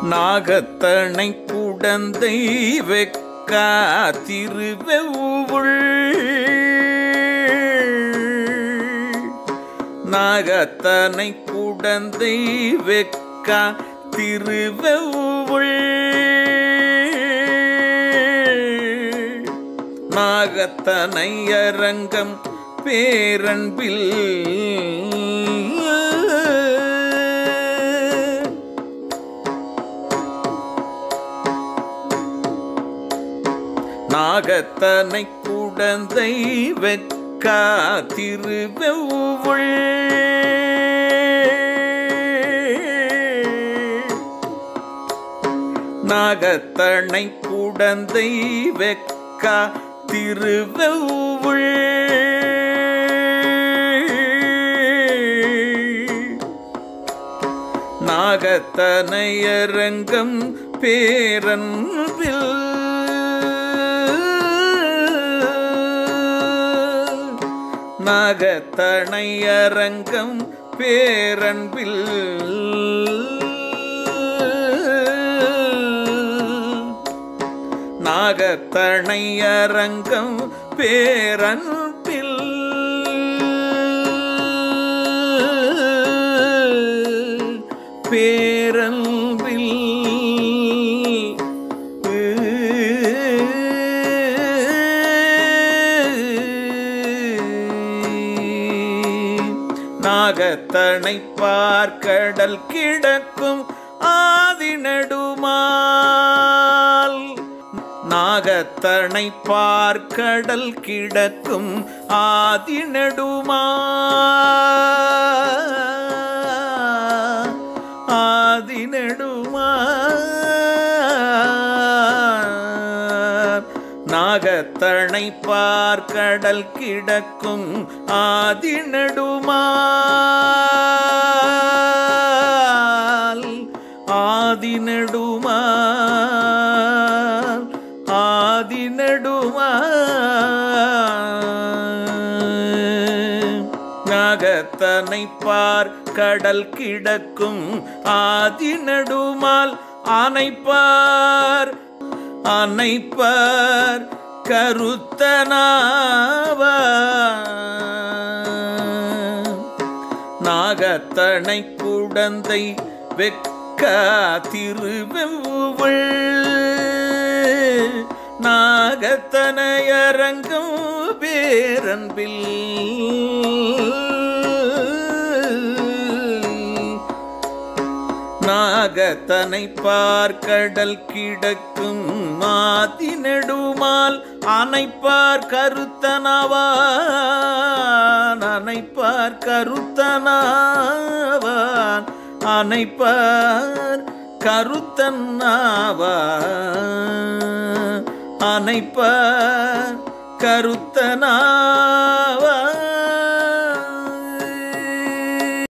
நாகத்தனை குடந்தை வெக்கா திருவெவுள் நாகத்தனை குடந்தை வெக்கா திருவெவுள் நாகத்தனை அரங்கம் பேரன்பில் நாகத்தனை குடந்தை வெக்கா திருவெவுள் நாகத்தனை குடந்தை வெக்கா திருவெவுள் நாகத்தனையரங்கம் பேரன்பில் நாகத்தனையரங்கம் பேரன்பில் நாகத்தனையரங்கம் பேரன்பில் பேரன்பில் நாகத்தனை பார்க்கடல் கிடக்கும் ஆதிநடுமால் நாகத்தனை பார்க்கடல் கிடக்கும் ஆதிநடுமா ஆதிநடுமா நாகத்தனை பார்க்கடல் கிடக்கும் ஆதிநடுமால் ஆதிநடுமால் ஆதிநடுமால் நாகத்தனை பார் கடல் கிடக்கும் ஆதிநடுமால் ஆனைப்பார் அனைப்பார் கருத்தனாவா நாகத்தனை குடந்தை வெக்க திருவெவுள் நாகத்தனையரங்கும் பேரன்பில் நாகத்தனை பார்க்கடல் கிடக்கும் மாதி நெடுமால் அனைப்பார் கருத்தனவான் அனைப்பார் கருத்தனாவான் அனைப்பார் கருத்தன்னாவான் அனைப்பார் கருத்தனாவான்